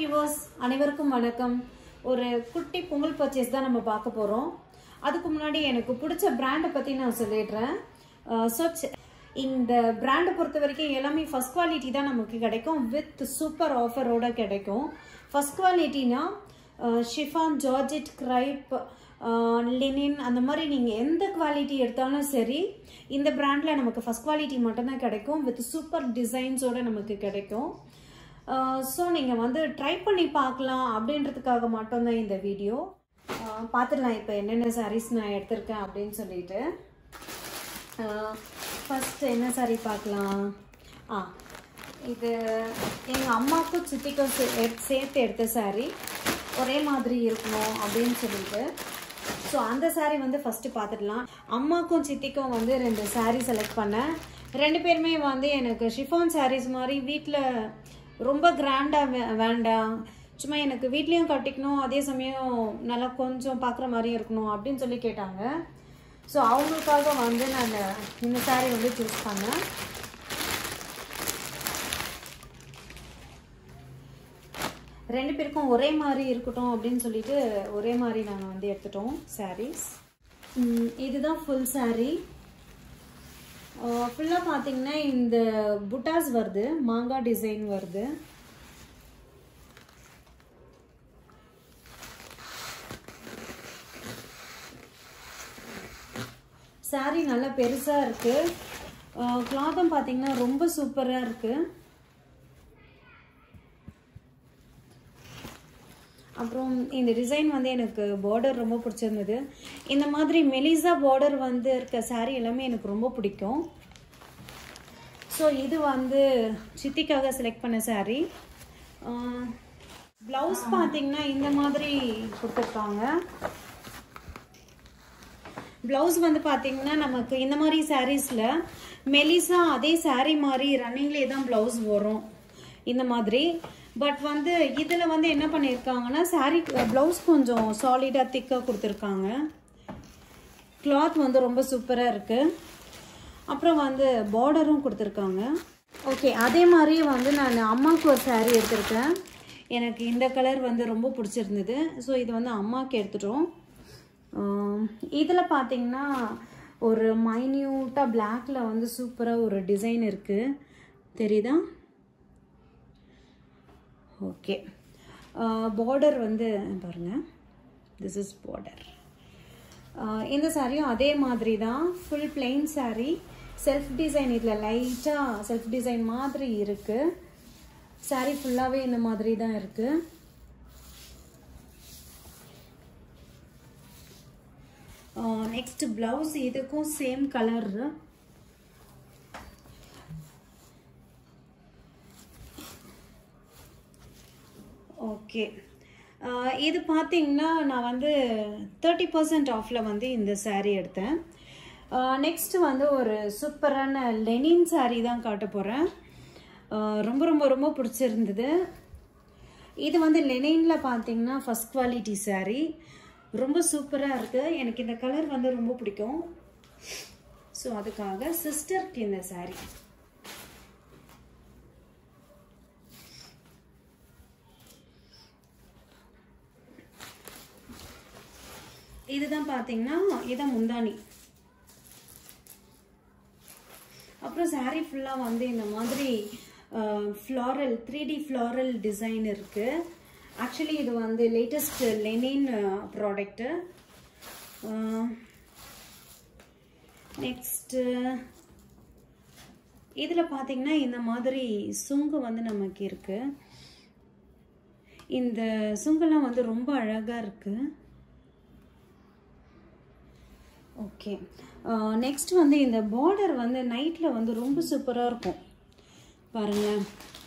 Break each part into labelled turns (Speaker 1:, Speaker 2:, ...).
Speaker 1: viewers அனைவருக்கும் வணக்கம் ஒரு குட்டி பொங்கல் பர்ச்சேஸ் தான் நம்ம பார்க்க போகிறோம் அதுக்கு முன்னாடி எனக்கு பிடிச்ச பிராண்டை பற்றி நான் சொல்லிடுறேன் ஸோ இந்த பிராண்டை பொறுத்த வரைக்கும் எல்லாமே ஃபஸ்ட் குவாலிட்டி தான் நமக்கு கிடைக்கும் வித் சூப்பர் ஆஃபரோட கிடைக்கும் ஃபஸ்ட் குவாலிட்டினா ஷிஃபான் ஜார்ஜெட் கிரைப் லினின் அந்த மாதிரி நீங்கள் எந்த குவாலிட்டி எடுத்தாலும் சரி இந்த பிராண்டில் நமக்கு ஃபஸ்ட் குவாலிட்டி மட்டும்தான் கிடைக்கும் வித் சூப்பர் டிசைன்ஸோட நமக்கு கிடைக்கும் ஸோ நீங்கள் வந்து ட்ரை பண்ணி பார்க்கலாம் அப்படின்றதுக்காக மட்டும்தான் இந்த வீடியோ பார்த்துடலாம் இப்போ என்னென்ன சாரீஸ் நான் எடுத்திருக்கேன் அப்படின்னு சொல்லிட்டு ஃபஸ்ட் என்ன சாரீ பார்க்கலாம் ஆ இது எங்கள் அம்மாவுக்கும் சித்திக்கும் சேர்த்து எடுத்த சாரீ ஒரே மாதிரி இருக்கணும் அப்படின்னு சொல்லிட்டு ஸோ அந்த சாரீ வந்து ஃபஸ்ட்டு பார்த்துடலாம் அம்மாக்கும் சித்திக்கும் வந்து ரெண்டு சாரீ செலக்ட் பண்ணேன் ரெண்டு பேருமே வந்து எனக்கு ஷிஃபான் சாரீஸ் மாதிரி வீட்டில் ரொம்ப கிராண்டாக வே வேண்டாம் சும்மா எனக்கு வீட்லேயும் கட்டிக்கணும் அதே சமயம் நல்லா கொஞ்சம் பார்க்குற மாதிரியும் இருக்கணும் அப்படின்னு சொல்லி கேட்டாங்க ஸோ அவங்களுக்காக வந்து நான் இந்த சாரீ வந்து சூஸ் பண்ணேன் ரெண்டு பேருக்கும் ஒரே மாதிரி இருக்கட்டும் அப்படின்னு சொல்லிட்டு ஒரே மாதிரி நாங்கள் வந்து எடுத்துட்டோம் சாரீஸ் இதுதான் ஃபுல் சாரீ ஃபுல்லாக பார்த்தீங்கன்னா இந்த புட்டாஸ் வருது மாங்காய் டிசைன் வருது சாரீ நல்லா பெருசாக இருக்குது கிளாத்தும் பார்த்தீங்கன்னா ரொம்ப சூப்பராக இருக்குது அப்புறம் இந்த டிசைன் வந்து எனக்கு பார்டர் ரொம்ப பிடிச்சிருந்தது இந்த மாதிரி மெலிசா பார்டர் வந்து இருக்க சாரீ எல்லாமே எனக்கு ரொம்ப பிடிக்கும் ஸோ இது வந்து சித்திக்காக செலக்ட் பண்ண சாரீ ப்ளவுஸ் பார்த்தீங்கன்னா இந்த மாதிரி கொடுத்துருக்காங்க ப்ளவுஸ் வந்து பார்த்தீங்கன்னா நமக்கு இந்த மாதிரி சாரீஸில் மெலிசா அதே சாரீ மாதிரி ரன்னிங்லேயே தான் ப்ளவுஸ் வரும் இந்த மாதிரி பட் வந்து இதில் வந்து என்ன பண்ணியிருக்காங்கன்னா சாரீ ப்ளவுஸ் கொஞ்சம் சாலிடாக திக்காக கொடுத்துருக்காங்க கிளாத் வந்து ரொம்ப சூப்பராக இருக்குது அப்புறம் வந்து பார்டரும் கொடுத்துருக்காங்க ஓகே அதே மாதிரி வந்து நான் அம்மாவுக்கு ஒரு சாரீ எடுத்திருக்கேன் எனக்கு இந்த கலர் வந்து ரொம்ப பிடிச்சிருந்தது ஸோ இது வந்து அம்மாவுக்கு எடுத்துட்டோம் இதில் பார்த்தீங்கன்னா ஒரு மைன்யூட்டாக பிளாக்ல வந்து சூப்பராக ஒரு டிசைன் இருக்குது தெரியுதா ஓகே பார்டர் வந்து பாருங்கள் திஸ் இஸ் பார்டர் இந்த சாரியும் அதே மாதிரி தான் full plain sari self design இதில் லைட்டாக செல்ஃப் டிசைன் மாதிரி இருக்குது சாரீ ஃபுல்லாகவே இந்த மாதிரி தான் இருக்குது நெக்ஸ்ட் ப்ளவுஸ் இதுக்கும் சேம் கலர் ஓகே இது பார்த்தீங்கன்னா நான் வந்து தேர்ட்டி பர்சன்ட் ஆஃபில் வந்து இந்த சாரீ எடுத்தேன் நெக்ஸ்ட் வந்து ஒரு சூப்பரான லெனின் சாரீ தான் காட்ட போகிறேன் ரொம்ப ரொம்ப ரொம்ப பிடிச்சிருந்தது இது வந்து லெனினில் பார்த்தீங்கன்னா ஃபஸ்ட் குவாலிட்டி சாரீ ரொம்ப சூப்பராக இருக்குது எனக்கு இந்த கலர் வந்து ரொம்ப பிடிக்கும் ஸோ அதுக்காக சிஸ்டருக்கு இந்த சாரீ இதுதான் பார்த்தீங்கன்னா இதான் முந்தானி அப்புறம் சாரீ ஃபுல்லாக வந்து இந்த மாதிரி floral three D floral design இருக்குது ஆக்சுவலி இது வந்து லேட்டஸ்ட் லெனின் ப்ராடக்ட்டு நெக்ஸ்ட்டு இதில் பார்த்தீங்கன்னா இந்த மாதிரி சுங்கு வந்து நமக்கு இருக்குது இந்த சுங்கெல்லாம் வந்து ரொம்ப அழகாக இருக்குது ஓகே நெக்ஸ்ட் வந்து இந்த பார்டர் வந்து நைட்டில் வந்து ரொம்ப சூப்பராக இருக்கும் பாருங்கள்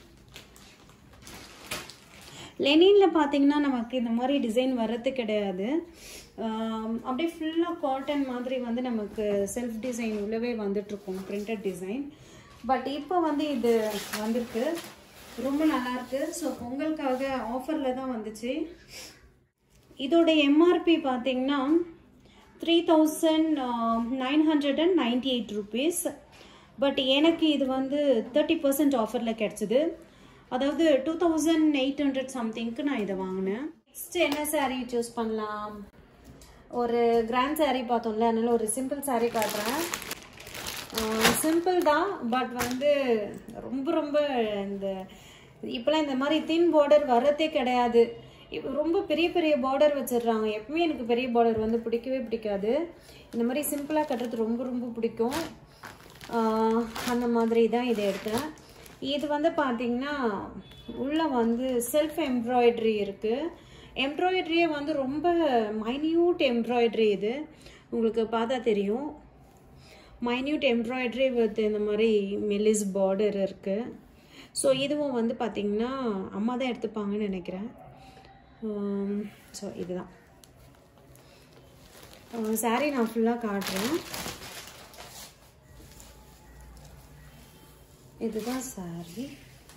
Speaker 1: லெனினில் பார்த்தீங்கன்னா நமக்கு இந்த மாதிரி டிசைன் வர்றது கிடையாது அப்படியே ஃபுல்லாக காட்டன் மாதிரி வந்து நமக்கு செல்ஃப் டிசைன் உள்ளவே வந்துட்டுருக்கும் பிரிண்டட் டிசைன் பட் இப்போ வந்து இது வந்திருக்கு ரொம்ப நல்லாயிருக்கு ஸோ பொங்கலுக்காக ஆஃபரில் தான் வந்துச்சு இதோட எம்ஆர்பி பார்த்தீங்கன்னா three thousand nine hundred and ninety eight rupees but எனக்கு இது வந்து தேர்ட்டி பர்சன்ட் ஆஃபரில் கிடச்சிது அதாவது டூ தௌசண்ட் எயிட் ஹண்ட்ரட் சம்திங்க்கு நான் இதை வாங்கினேன் நெக்ஸ்ட் என்ன saree சூஸ் பண்ணலாம் ஒரு கிராண்ட் saree பார்த்தோம்ல அதனால ஒரு சிம்பிள் saree காட்டுறேன் சிம்பிள் தான் பட் வந்து ரொம்ப ரொம்ப இந்த இப்போலாம் இந்த மாதிரி தின் பார்டர் வரதே கிடையாது இப்போ ரொம்ப பெரிய பெரிய பார்டர் வச்சிடுறாங்க எப்பவுமே எனக்கு பெரிய பார்டர் வந்து பிடிக்கவே பிடிக்காது இந்த மாதிரி சிம்பிளாக கட்டுறது ரொம்ப ரொம்ப பிடிக்கும் ஆஹ் அந்த மாதிரி தான் இதை எடுத்தேன் இது வந்து பார்த்தீங்கன்னா உள்ளே வந்து செல்ஃப் எம்ப்ராய்டரி இருக்குது எம்ப்ராய்டரியே வந்து ரொம்ப மைன்யூட் எம்ப்ராய்டரி இது உங்களுக்கு பார்த்தா தெரியும் மைன்யூட் எம்ப்ராய்டரி வித் இந்த மாதிரி மெலிஸ் பார்டர் இருக்குது ஸோ இதுவும் வந்து பார்த்திங்கன்னா அம்மா தான் எடுத்துப்பாங்கன்னு நினைக்கிறேன் ஸோ இதுதான் சாரீ நான் ஃபுல்லாக காட்டுறேன் இதுதான் சாரி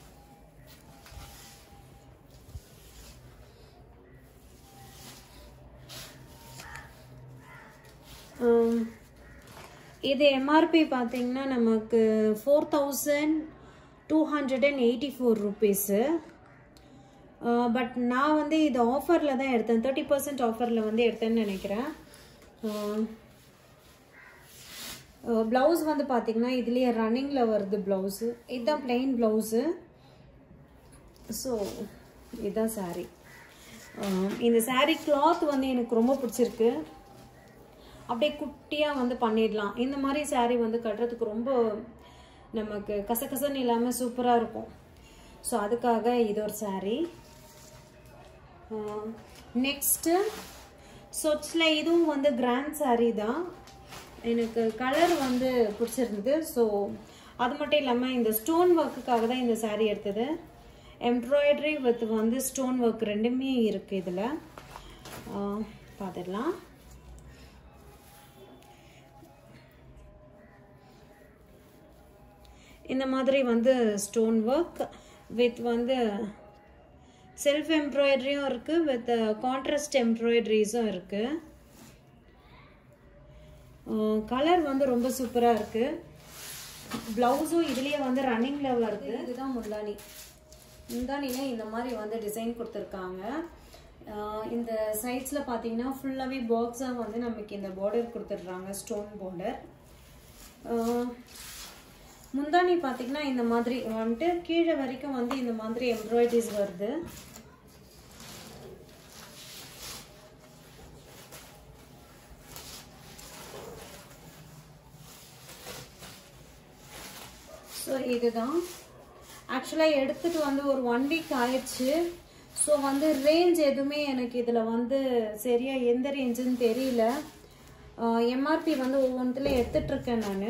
Speaker 1: இது எம்ஆர்பி பார்த்தீங்கன்னா நமக்கு four thousand two hundred and eighty four rupees but நான் வந்து இது ஆஃபரில் தான் எடுத்தேன் தேர்ட்டி பர்சன்ட் ஆஃபரில் வந்து எடுத்தேன்னு நினைக்கிறேன் ப்ளவுஸ் வந்து பார்த்தீங்கன்னா இதுலேயே ரன்னிங்கில் வருது ப்ளவுஸு இதுதான் பிளெயின் ப்ளவுஸு ஸோ இதுதான் saree இந்த saree கிளாத் வந்து எனக்கு ரொம்ப பிடிச்சிருக்கு அப்படியே குட்டியாக வந்து பண்ணிடலாம் இந்த மாதிரி saree வந்து கட்டுறதுக்கு ரொம்ப நமக்கு கசகசன்னு இல்லாமல் சூப்பராக இருக்கும் ஸோ அதுக்காக இது ஒரு saree நெக்ஸ்ட்டு சொச்சில் இதுவும் வந்து கிராண்ட் saree தான் எனக்கு கலர் வந்து பிடிச்சிருந்தது ஸோ அது மட்டும் இல்லாமல் இந்த ஸ்டோன் ஒர்க்குக்காக தான் இந்த saree எடுத்தது எம்ப்ராய்டரி வித் வந்து ஸ்டோன் ஒர்க் ரெண்டுமே இருக்குது இதில் பார்த்துடலாம் இந்த மாதிரி வந்து ஸ்டோன் ஒர்க் வித் வந்து செல்ஃப் எம்ப்ராய்டரியும் இருக்குது வித் கான்ட்ராஸ்ட் எம்ப்ராய்டரிஸும் இருக்குது கலர் வந்து ரொம்ப சூப்பராக இருக்குது ப்ளவுஸும் இதுலேயே வந்து ரன்னிங்கில் வருது இதுதான் முந்தானி முந்தானியில் இந்த மாதிரி வந்து டிசைன் கொடுத்துருக்காங்க இந்த சைட்ஸில் பார்த்தீங்கன்னா ஃபுல்லாகவே பாக்ஸாக வந்து நமக்கு இந்த பார்டர் கொடுத்துட்றாங்க ஸ்டோன் பார்டர் முந்தானி பார்த்தீங்கன்னா இந்த மாதிரி வந்துட்டு கீழே வரைக்கும் வந்து இந்த மாதிரி எம்ப்ராய்டரிஸ் வருது ஸோ இதுதான் ஆக்சுவலாக எடுத்துட்டு வந்து ஒரு ஒன் வீக் ஆயிடுச்சு ஸோ வந்து ரேஞ்ச் எதுவுமே எனக்கு இதில் வந்து சரியாக எந்த ரேஞ்சுன்னு தெரியல எம்ஆர்பி வந்து ஒவ்வொன்றுல எடுத்துட்ருக்கேன் நான்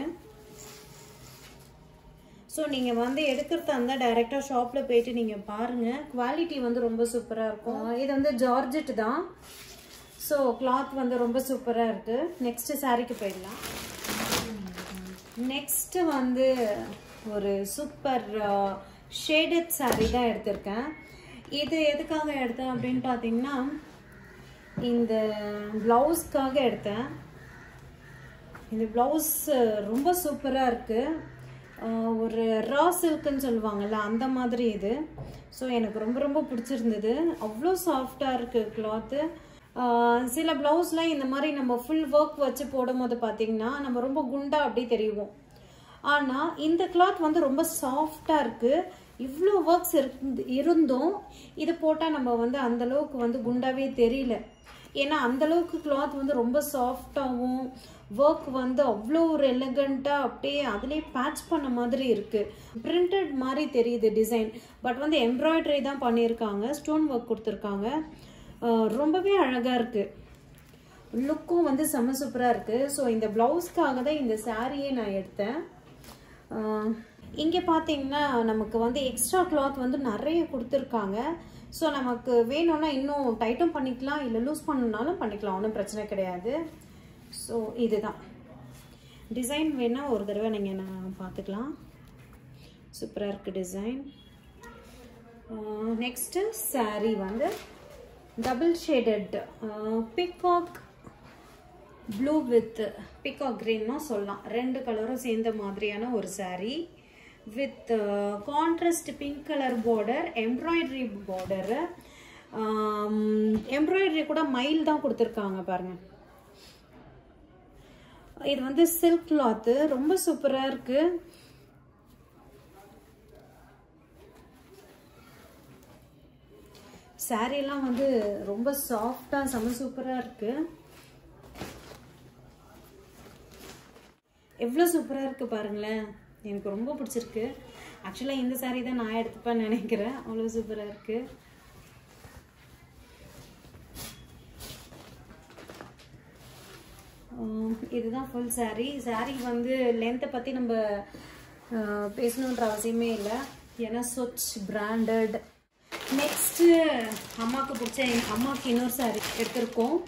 Speaker 1: ஸோ நீங்கள் வந்து எடுக்கிறதா இருந்தால் டைரெக்டாக ஷாப்பில் போயிட்டு நீங்கள் பாருங்கள் குவாலிட்டி வந்து ரொம்ப சூப்பராக இருக்கும் இது வந்து ஜார்ஜெட் தான் ஸோ கிளாத் வந்து ரொம்ப சூப்பராக இருக்குது நெக்ஸ்ட்டு சாரீக்கு போயிடலாம் நெக்ஸ்ட்டு வந்து ஒரு சூப்பர் ஷேடட் saree தான் எடுத்திருக்கேன் இது எதுக்காக எடுத்தேன் அப்படின்னு பார்த்தீங்கன்னா இந்த ப்ளவுஸ்க்காக எடுத்தேன் இந்த ப்ளவுஸ் ரொம்ப சூப்பராக இருக்குது ஒரு ரா சில்க்குன்னு சொல்லுவாங்கள்ல அந்த மாதிரி இது ஸோ எனக்கு ரொம்ப ரொம்ப பிடிச்சிருந்தது அவ்வளோ சாஃப்டாக இருக்குது கிளாத்து சில ப்ளவுஸ்லாம் இந்த மாதிரி நம்ம ஃபுல் ஒர்க் வச்சு போடும்போது பார்த்தீங்கன்னா நம்ம ரொம்ப குண்டா அப்படியே தெரியும் ஆனால் இந்த கிளாத் வந்து ரொம்ப சாஃப்டாக இருக்குது இவ்வளோ ஒர்க்ஸ் இருந்து இருந்தும் இது போட்டால் நம்ம வந்து அந்தளவுக்கு வந்து குண்டாவே தெரியல ஏன்னா அந்தளவுக்கு கிளாத் வந்து ரொம்ப சாஃப்டாகவும் ஒர்க் வந்து அவ்வளோ ஒரு எலகண்ட்டாக அப்படியே அதிலே பேட்ச் பண்ண மாதிரி இருக்குது பிரிண்டட் மாதிரி தெரியுது டிசைன் பட் வந்து எம்ப்ராய்டரி தான் பண்ணியிருக்காங்க ஸ்டோன் ஒர்க் கொடுத்துருக்காங்க ரொம்பவே அழகாக இருக்குது லுக்கும் வந்து செம்ம சூப்பராக இருக்குது ஸோ இந்த ப்ளவுஸ்க்காக தான் இந்த சாரியே நான் எடுத்தேன் இங்கே பார்த்தீங்கன்னா நமக்கு வந்து எக்ஸ்ட்ரா கிளாத் வந்து நிறைய கொடுத்துருக்காங்க ஸோ நமக்கு வேணும்னா இன்னும் டைட்டும் பண்ணிக்கலாம் இல்லை லூஸ் பண்ணணுனாலும் பண்ணிக்கலாம் ஒன்றும் பிரச்சனை கிடையாது ஸோ இதுதான் டிசைன் வேணால் ஒரு தடவை நீங்கள் நான் பார்த்துக்கலாம் சூப்பராக இருக்குது டிசைன் நெக்ஸ்ட்டு சாரீ வந்து double shaded peacock blue with peacock க்ரீன்னும் சொல்லலாம் ரெண்டு கலரும் சேர்ந்த மாதிரியான ஒரு sari with contrast pink colour border embroidery border embroidery கூட மயில் தான் கொடுத்துருக்காங்க பாருங்க இது வந்து சில்க் கிளாத்து ரொம்ப சூப்பராக இருக்கு சாரீலாம் வந்து ரொம்ப சாஃப்டாக செம சூப்பராக இருக்கு எவ்வளோ சூப்பராக இருக்குது பாருங்களேன் எனக்கு ரொம்ப பிடிச்சிருக்கு ஆக்சுவலாக இந்த சாரீ தான் நான் எடுத்துப்பேன்னு நினைக்கிறேன் அவ்வளோ சூப்பராக இருக்குது இதுதான் ஃபுல் saree saree வந்து லென்த்தை பற்றி நம்ம ஆஹ், பேசணுன்ற அவசியமே இல்லை ஏன்னா சொச் பிராண்டட் நெக்ஸ்ட்டு அம்மாவுக்கு பிடிச்ச எங்க அம்மாவுக்கு இன்னொரு saree எடுத்திருக்கோம்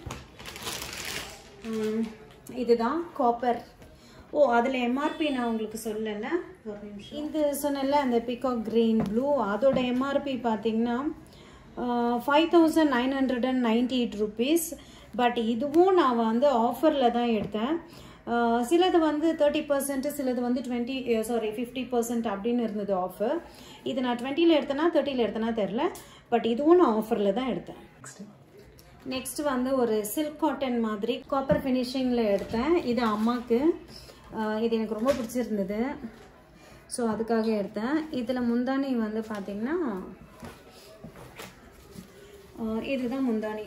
Speaker 1: உம், இதுதான் காப்பர் ஓ அதில் எம்ஆர்பி நான் உங்களுக்கு சொல்லல ஒரு நிமிஷம் இந்த சொன்னல அந்த பிகாக் கிரீன் ப்ளூ அதோட எம்ஆர்பி பார்த்தீங்கன்னா five thousand nine hundred and ninety eight rupees but இதுவும் நான் வந்து ஆஃபரில் தான் எடுத்தேன் ஆஹ் சிலது வந்து தேர்ட்டி பர்சன்ட் சிலது வந்து டுவெண்ட்டி சாரி ஃபிஃப்டி பர்சன்ட் அப்படின்னு இருந்தது ஆஃபர் இது நான் டுவெண்ட்டியில் எடுத்தேனா தேர்ட்டியில் எடுத்தேனா தெரில பட் இதுவும் நான் ஆஃபரில் தான் எடுத்தேன் நெக்ஸ்ட் வந்து ஒரு சில்க் காட்டன் மாதிரி காப்பர் ஃபினிஷிங்கில் எடுத்தேன் இது அம்மாவுக்கு ஆஹ் இது எனக்கு ரொம்ப பிடிச்சிருந்தது ஸோ அதுக்காக எடுத்தேன் இதில் முந்தானி வந்து பார்த்திங்கன்னா ஆஹ் இதுதான் முந்தானி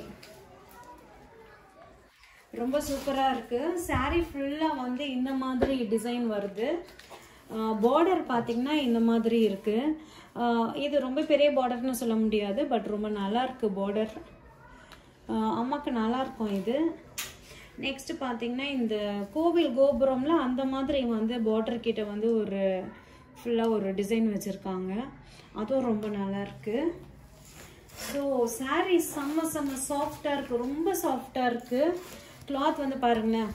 Speaker 1: ரொம்ப சூப்பராக இருக்குது saree ஃபுல்லாக வந்து இந்த மாதிரி டிசைன் வருது பார்டர் பார்த்தீங்கன்னா இந்த மாதிரி இருக்குது இது ரொம்ப பெரிய பார்டர்னு சொல்ல முடியாது பட் ரொம்ப நல்லா இருக்கு பார்டர் அம்மாவுக்கு நல்லா இருக்கும் இது நெக்ஸ்ட் பார்த்தீங்கன்னா இந்த கோவில் கோபுரம்ல அந்த மாதிரி வந்து பார்டர் கிட்ட வந்து ஒரு ஃபுல்லாக ஒரு டிசைன் வச்சுருக்காங்க அதுவும் ரொம்ப நல்லா இருக்கு ஸோ saree செம்ம செம்ம சாஃப்டாக இருக்குது ரொம்ப சாஃப்டாக இருக்குது கிளாத் வந்து பாருங்களேன்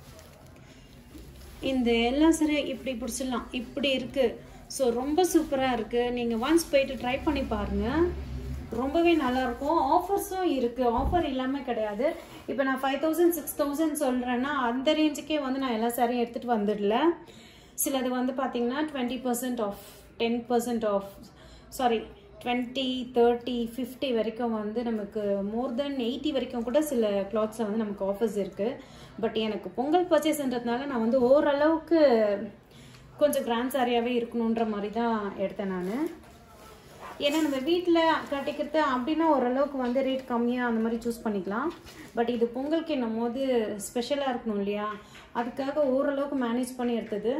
Speaker 1: இந்த எல்லா சரியும் இப்படி பிடிச்சிடலாம் இப்படி இருக்கு ஸோ ரொம்ப சூப்பராக இருக்கு நீங்கள் ஒன்ஸ் போயிட்டு ட்ரை பண்ணி பாருங்க ரொம்பவே நல்லா இருக்கும் ஆஃபர்ஸும் இருக்கு ஆஃபர் இல்லாமல் கிடையாது இப்போ நான் ஃபைவ் தௌசண்ட் சிக்ஸ் தௌசண்ட் சொல்கிறேன்னா அந்த ரேஞ்சுக்கே வந்து நான் எல்லா சாரியும் எடுத்துகிட்டு வந்துடல சிலது வந்து பார்த்தீங்கன்னா twenty percent off ten percent off sorry twenty thirty fifty வரைக்கும் வந்து நமக்கு மோர் தென் எயிட்டி வரைக்கும் கூட சில கிளாத்ஸில் வந்து நமக்கு ஆஃபர்ஸ் இருக்குது பட் எனக்கு பொங்கல் பர்ச்சேஸ்ன்றதுனால நான் வந்து ஓரளவுக்கு கொஞ்சம் கிராண்ட் சாரியாகவே இருக்கணுன்ற மாதிரி தான் எடுத்தேன் நான் ஏன்னா நம்ம வீட்டில் கட்டிக்கிறது அப்படின்னா ஓரளவுக்கு வந்து ரேட் கம்மியாக அந்த மாதிரி சூஸ் பண்ணிக்கலாம் பட் இது பொங்கலுக்கு என்னும் போது ஸ்பெஷலாக இருக்கணும் இல்லையா அதுக்காக ஓரளவுக்கு மேனேஜ் பண்ணி எடுத்தது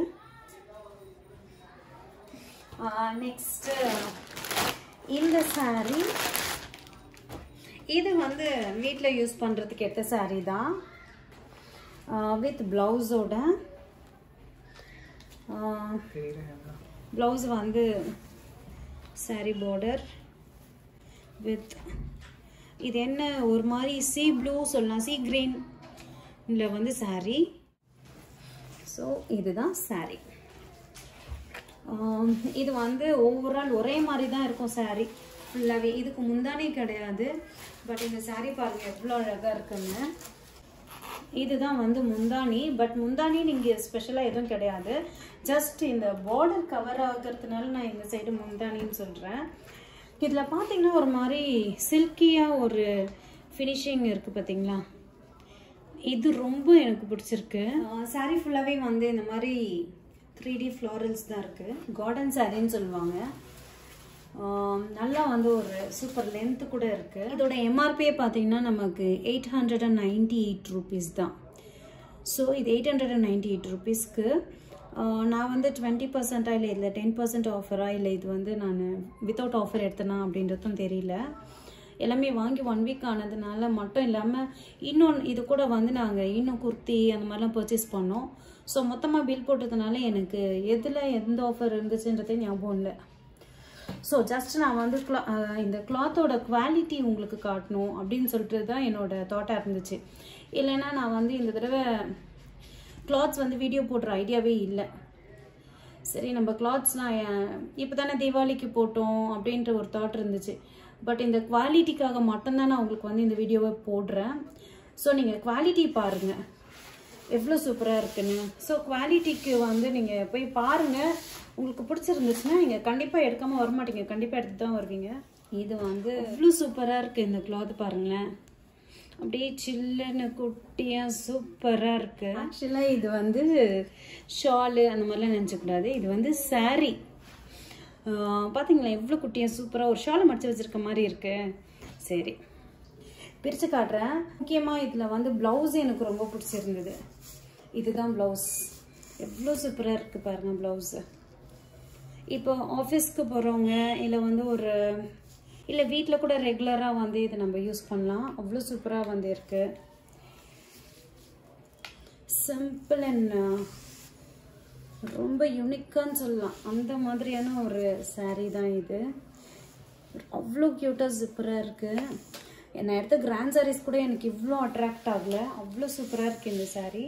Speaker 1: நெக்ஸ்ட்டு இந்த saree இது வந்து வீட்டில் யூஸ் பண்ணுறதுக்கு எடுத்த saree தான் வித் ப்ளவுஸோட ப்ளவுஸ் வந்து saree border வித் இது என்ன ஒரு மாதிரி சி ப்ளூ சொல்லலாம் சி க்ரீனில் வந்து saree ஸோ இதுதான் saree ஆம், இது வந்து ஓவரால் ஒரே மாதிரி தான் இருக்கும் saree ஃபுல்லாகவே இதுக்கு முந்தானே கிடையாது பட் இந்த saree பாருங்க எவ்வளோ அழகாக இருக்குன்னு இதுதான் வந்து முந்தானி பட் முந்தானி நீங்கள் ஸ்பெஷலாக எதுவும் கிடையாது ஜஸ்ட் இந்த பார்டர் கவர் ஆகிறதுனால நான் இந்த சைடு முந்தானின்னு சொல்கிறேன் இதில் பார்த்தீங்கன்னா ஒரு மாதிரி சில்கியாக ஒரு ஃபினிஷிங் இருக்குது பார்த்தீங்களா இது ரொம்ப எனக்கு பிடிச்சிருக்கு saree ஃபுல்லாகவே வந்து இந்த மாதிரி த்ரீ டி ஃப்ளாரல்ஸ் தான் இருக்குது கார்டன் சாரின்னு சொல்லுவாங்க ஆம், நல்லா வந்து ஒரு சூப்பர் லென்த் கூட இருக்குது இதோட எம்ஆர்பியே பார்த்தீங்கன்னா நமக்கு eight hundred and ninety eight rupees தான் ஸோ இது eight hundred and ninety eight ருபீஸ்க்கு நான் வந்து டுவெண்ட்டி பர்சன்டா இல்லை இல்லை டென் பர்சன்ட் ஆஃபரா இல்லை இது வந்து நான் வித்தவுட் ஆஃபர் எடுத்தேனா அப்படின்றதும் தெரியல எல்லாமே வாங்கி ஒன் வீக் ஆனதுனால மட்டும் இல்லாமல் இன்னொன்று இது கூட வந்து நாங்கள் இன்னும் குர்த்தி அந்த மாதிரிலாம் பர்ச்சேஸ் பண்ணோம் ஸோ மொத்தமாக பில் போட்டதுனால எனக்கு எதில் எந்த ஆஃபர் இருந்துச்சுன்றதே ஞாபகம் இல்லை ஸோ ஜஸ்ட் நான் வந்து cla- அஹ் இந்த கிளாத்தோட குவாலிட்டி உங்களுக்கு காட்டணும் அப்படின்னு சொல்லிட்டு தான் என்னோட தாட்டாக இருந்துச்சு இல்லைன்னா நான் வந்து இந்த தடவை கிளாத்ஸ் வந்து வீடியோ போடுற ஐடியாவே இல்லை சரி நம்ம கிளாத்ஸ்லாம் இப்போ தானே தீபாவளிக்கு போட்டோம் அப்படின்ற ஒரு தாட் இருந்துச்சு பட் இந்த குவாலிட்டிக்காக மட்டும்தான் நான் உங்களுக்கு வந்து இந்த வீடியோவை போடுறேன் ஸோ நீங்கள் குவாலிட்டி பாருங்கள் எவ்வளோ சூப்பராக இருக்குன்னு ஸோ குவாலிட்டிக்கு வந்து நீங்கள் போய் பாருங்கள் உங்களுக்கு பிடிச்சிருந்துச்சுன்னா நீங்கள் கண்டிப்பாக எடுக்காமல் வரமாட்டீங்க கண்டிப்பாக எடுத்து தான் வருவீங்க இது வந்து அவ்வளோ சூப்பராக இருக்குது இந்த கிளாத் பாருங்களேன் அப்படியே சில்லுன்னு குட்டியாக சூப்பராக இருக்குது ஆக்சுவலாக இது வந்து ஷாலு அந்த மாதிரிலாம் நினச்சக்கூடாது இது வந்து saree ஆஹ் பாத்தீங்களா எவ்வளோ குட்டியாக சூப்பராக ஒரு ஷாலை மடிச்சு வச்சிருக்க மாதிரி இருக்கு சரி பிரித்து காட்டுறேன் முக்கியமாக இதில் வந்து ப்ளவுஸ் எனக்கு ரொம்ப பிடிச்சிருந்தது இதுதான் ப்ளவுஸ் எவ்வளோ சூப்பராக இருக்குது பாருங்கள் ப்ளவுஸு இப்போ ஆஃபீஸ்க்கு போகிறவங்க இல்லை வந்து ஒரு இல்லை வீட்டில் கூட ரெகுலராக வந்து இதை நம்ம யூஸ் பண்ணலாம் அவ்வளோ சூப்பராக வந்து இருக்கு சிம்பிள் அண்ட் ரொம்ப யூனிக்கான்னு சொல்லலாம் அந்த மாதிரியான ஒரு saree தான் இது அவ்வளோ க்யூட்டாக சூப்பராக இருக்குது நான் எடுத்த கிராண்ட் சாரீஸ் கூட எனக்கு இவ்வளோ அட்ராக்ட் ஆகல அவ்வளோ சூப்பராக இருக்குது இந்த saree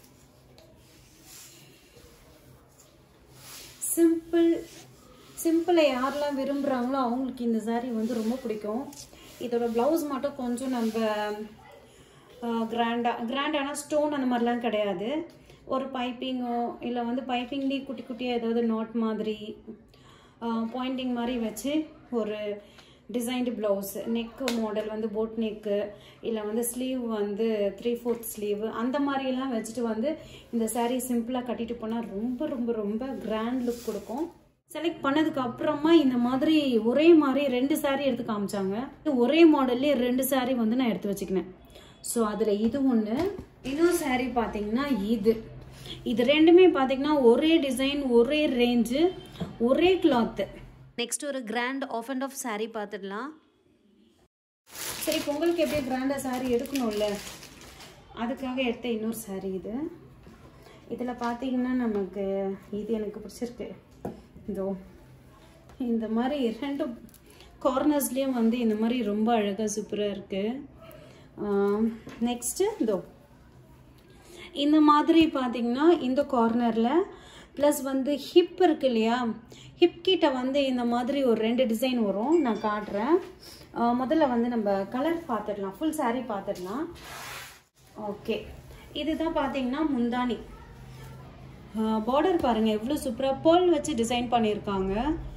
Speaker 1: சிம்பிள் சிம்பிளை யாரெல்லாம் விரும்புகிறாங்களோ அவங்களுக்கு இந்த saree வந்து ரொம்ப பிடிக்கும் இதோட ப்ளவுஸ் மட்டும் கொஞ்சம் நம்ம கிராண்டாக கிராண்டான ஸ்டோன் அந்த மாதிரிலாம் கிடையாது ஒரு பைப்பிங்கோ இல்லை வந்து பைப்பிங்லேயே குட்டி குட்டியாக ஏதாவது நாட் மாதிரி பாயிண்டிங் மாதிரி வச்சு ஒரு டிசைன்டு ப்ளவுஸ் நெக்கு மாடல் வந்து போட் நெக்கு இல்லை வந்து ஸ்லீவ் வந்து த்ரீ ஃபோர்த் ஸ்லீவ் அந்த மாதிரியெல்லாம் வச்சுட்டு வந்து இந்த saree சிம்பிளாக கட்டிட்டு போனால் ரொம்ப ரொம்ப ரொம்ப கிராண்ட் லுக் கொடுக்கும் செலக்ட் பண்ணதுக்கு அப்புறமா இந்த மாதிரி ஒரே மாதிரி ரெண்டு saree எடுத்து காமிச்சாங்க ஒரே மாடல்லே ரெண்டு saree வந்து நான் எடுத்து வச்சுக்கினேன் ஸோ அதில் இது ஒன்று இன்னொரு saree பார்த்தீங்கன்னா இது இது ரெண்டுமே பார்த்தீங்கன்னா ஒரே டிசைன் ஒரே ரேஞ்சு ஒரே கிளாத்து நெக்ஸ்ட் ஒரு grand half and half saree பார்த்துடலாம் சரி பொங்கலுக்கு எப்படியும் கிராண்டாக saree எடுக்கணும்ல அதுக்காக எடுத்த இன்னொரு saree இது இதில் பார்த்தீங்கன்னா நமக்கு இது எனக்கு பிடிச்சிருக்கு இதோ இந்த மாதிரி ரெண்டு கார்னர்ஸ்லேயும் வந்து இந்த மாதிரி ரொம்ப அழகாக சூப்பராக இருக்குது நெக்ஸ்ட்டு இதோ இந்த மாதிரி பார்த்தீங்கன்னா இந்த கார்னரில் ப்ளஸ் வந்து ஹிப் இருக்கு இல்லையா ஹிப் கிட்ட வந்து இந்த மாதிரி ஒரு ரெண்டு டிசைன் வரும் நான் காட்டுறேன் ஆஹ் முதல்ல வந்து நம்ம கலர் பார்த்துடலாம் ஃபுல் saree பார்த்துடலாம் ஓகே இதுதான் பார்த்தீங்கன்னா முந்தானி பார்டர் பாருங்க எவ்வளோ சூப்பராக பேர்ல் வச்சு டிசைன் பண்ணியிருக்காங்க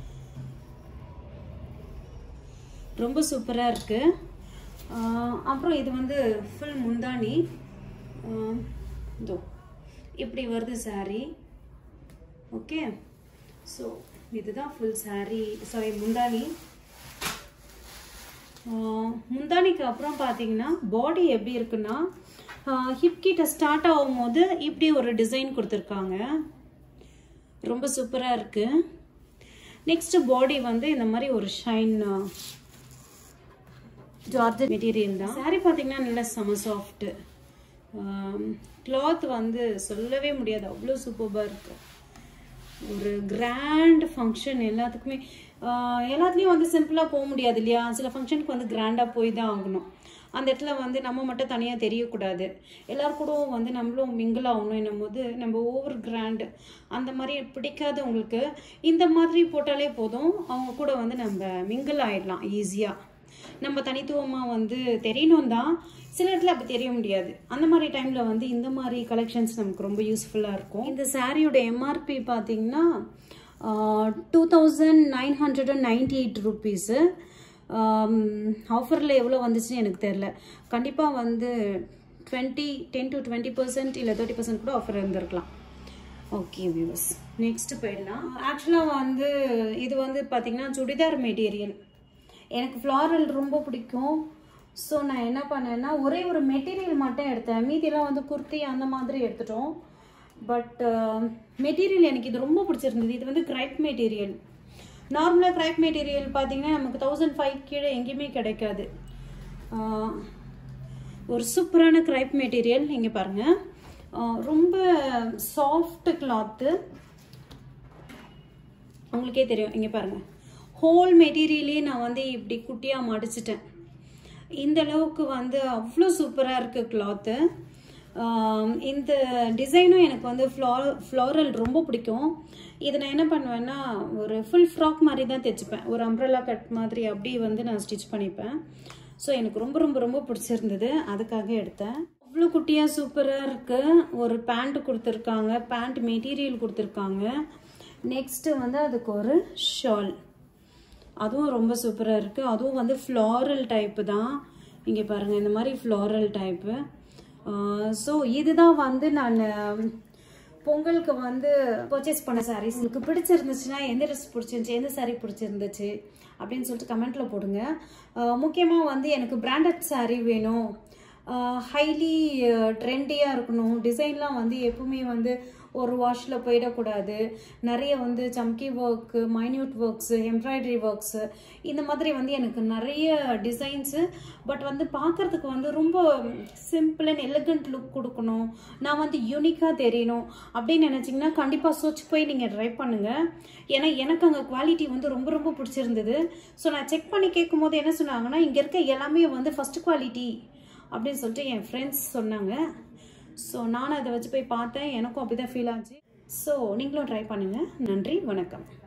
Speaker 1: ரொம்ப சூப்பராக இருக்கு ஆஹ் அப்புறம் இது வந்து ஃபுல் முந்தானி ஆஹ் இதோ இப்படி வருது saree ஓகே ஸோ இதுதான் ஃபுல் saree சாரி முந்தானி ஆஹ் முந்தானிக்கு அப்புறம் பார்த்தீங்கன்னா பாடி எப்படி இருக்குன்னா ஹிப் கிட்ட ஸ்டார்ட் ஆகும்போது இப்படி ஒரு டிசைன் கொடுத்துருக்காங்க ரொம்ப சூப்பராக இருக்கு நெக்ஸ்ட் பாடி வந்து இந்த மாதிரி ஒரு ஷைன் ஜார்ஜ் மெட்டீரியல் தான் saree பார்த்தீங்கன்னா நல்ல செம சாஃப்ட்டு கிளாத் வந்து சொல்லவே முடியாது அவ்வளோ சூப்பராக இருக்கு ஒரு கிராண்ட் ஃபங்க்ஷன் எல்லாத்துக்குமே ஆஹ் எல்லாத்துலேயும் வந்து சிம்பிளாக போக முடியாது இல்லையா சில ஃபங்க்ஷனுக்கு வந்து கிராண்டாக போய் தான் ஆகணும் அந்த இடத்துல வந்து நம்ம மட்டும் தனியாக தெரியக்கூடாது எல்லார் கூடவும் வந்து நம்மளும் மிங்கிள் ஆகணும் என்னும் போது நம்ம ஓவர் கிராண்டு அந்த மாதிரி பிடிக்காதவங்களுக்கு இந்த மாதிரி போட்டாலே போதும் அவங்க கூட வந்து நம்ம மிங்கிள் ஆயிடலாம் ஈஸியாக நம்ம தனித்துவமாக வந்து தெரியணும் தான் சில இடத்துல அப்படி தெரிய முடியாது அந்த மாதிரி டைமில் வந்து இந்த மாதிரி கலெக்ஷன்ஸ் நமக்கு ரொம்ப யூஸ்ஃபுல்லாக இருக்கும் இந்த சாரியோட எம்ஆர்பி பார்த்தீங்கன்னா two thousand nine hundred and ninety eight rupees ஆஃபரில் எவ்வளோ வந்துச்சுன்னு எனக்கு தெரில கண்டிப்பாக வந்து twenty ten to twenty percent இல்லை தேர்ட்டி பர்சன்ட் கூட ஆஃபர் இருந்திருக்கலாம் ஓகே வியூவர்ஸ் நெக்ஸ்ட் போயிடலாம் ஆக்சுவலாக வந்து இது வந்து பார்த்திங்கன்னா சுடிதார் மெட்டீரியல் எனக்கு ஃப்ளாரல் ரொம்ப பிடிக்கும் ஸோ நான் என்ன பண்ணேன்னா ஒரே ஒரு மெட்டீரியல் மட்டும் எடுத்தேன் மீதியெல்லாம் வந்து குர்த்தி அந்த மாதிரி எடுத்துட்டோம் பட் மெட்டீரியல் எனக்கு இது ரொம்ப பிடிச்சிருந்தது இது வந்து கிரைப் மெட்டீரியல் நார்மலாக கிரைப் மெட்டீரியல் பார்த்தீங்கன்னா நமக்கு தௌசண்ட் ஃபைவ் கீழே எங்கேயுமே கிடைக்காது ஆஹ் ஒரு சூப்பரான கிரைப் மெட்டீரியல் இங்கே பாருங்கள் ரொம்ப சாஃப்ட் கிளாத்து உங்களுக்கே தெரியும் இங்கே பாருங்க ஹோல் மெட்டீரியலே நான் வந்து இப்படி குட்டியாக மடிச்சிட்டேன் இந்த அளவுக்கு வந்து அவ்வளோ சூப்பராக இருக்குது கிளாத்து இந்த டிசைனும் எனக்கு வந்து ஃப்ளார் ஃப்ளாரல் ரொம்ப பிடிக்கும் இதை நான் என்ன பண்ணுவேன்னா ஒரு ஃபுல் ஃப்ராக் மாதிரி தான் தைச்சிப்பேன் ஒரு அம்ப்ரல்லா கட் மாதிரி அப்படி வந்து நான் ஸ்டிச் பண்ணிப்பேன் ஸோ எனக்கு ரொம்ப ரொம்ப ரொம்ப பிடிச்சிருந்தது அதுக்காக எடுத்தேன் அவ்வளோ குட்டியாக சூப்பராக இருக்குது ஒரு பேண்ட் கொடுத்துருக்காங்க பேண்ட் மெட்டீரியல் கொடுத்துருக்காங்க நெக்ஸ்ட்டு வந்து அதுக்கு ஒரு ஷால் அதுவும் ரொம்ப சூப்பராக இருக்குது அதுவும் வந்து ஃப்ளாரல் டைப்பு தான் இங்கே பாருங்கள் இந்த மாதிரி ஃப்ளாரல் டைப்பு ஸோ இதுதான் வந்து நான் பொங்கலுக்கு வந்து பர்ச்சேஸ் பண்ண சாரீஸ் உங்களுக்கு பிடிச்சிருந்துச்சுன்னா எந்த ட்ரெஸ் பிடிச்சிருந்துச்சு எந்த saree பிடிச்சிருந்துச்சு அப்படின்னு சொல்லிட்டு கமெண்ட்டில் போடுங்க முக்கியமாக வந்து எனக்கு பிராண்டட் saree வேணும் ஹைலி ட்ரெண்டியாக இருக்கணும் டிசைன்லாம் வந்து எப்பவுமே வந்து ஒரு வாஷில் போயிடக்கூடாது நிறைய வந்து சம்கி work minute works embroidery works இந்த மாதிரி வந்து எனக்கு நிறைய டிசைன்ஸு பட் வந்து பார்க்குறதுக்கு வந்து ரொம்ப சிம்பிள் அண்ட் எலிகண்ட் லுக் கொடுக்கணும் நான் வந்து யூனிக்காக தெரியணும் அப்படின்னு நினச்சிங்கன்னா கண்டிப்பாக சோச் போய் நீங்கள் ட்ரை பண்ணுங்கள் ஏன்னா எனக்கு அங்கே குவாலிட்டி வந்து ரொம்ப ரொம்ப பிடிச்சிருந்தது ஸோ நான் செக் பண்ணி கேட்கும் போது என்ன சொன்னாங்கன்னா இங்கே இருக்க எல்லாமே வந்து ஃபஸ்ட் குவாலிட்டி அப்படின்னு சொல்லிட்டு என் ஃப்ரெண்ட்ஸ் சொன்னாங்க ஸோ நானும் அதை வச்சு போய் பார்த்தேன் எனக்கும் அப்படி தான் ஃபீல் ஆச்சு ஸோ நீங்களும் ட்ரை பண்ணுங்கள் நன்றி வணக்கம்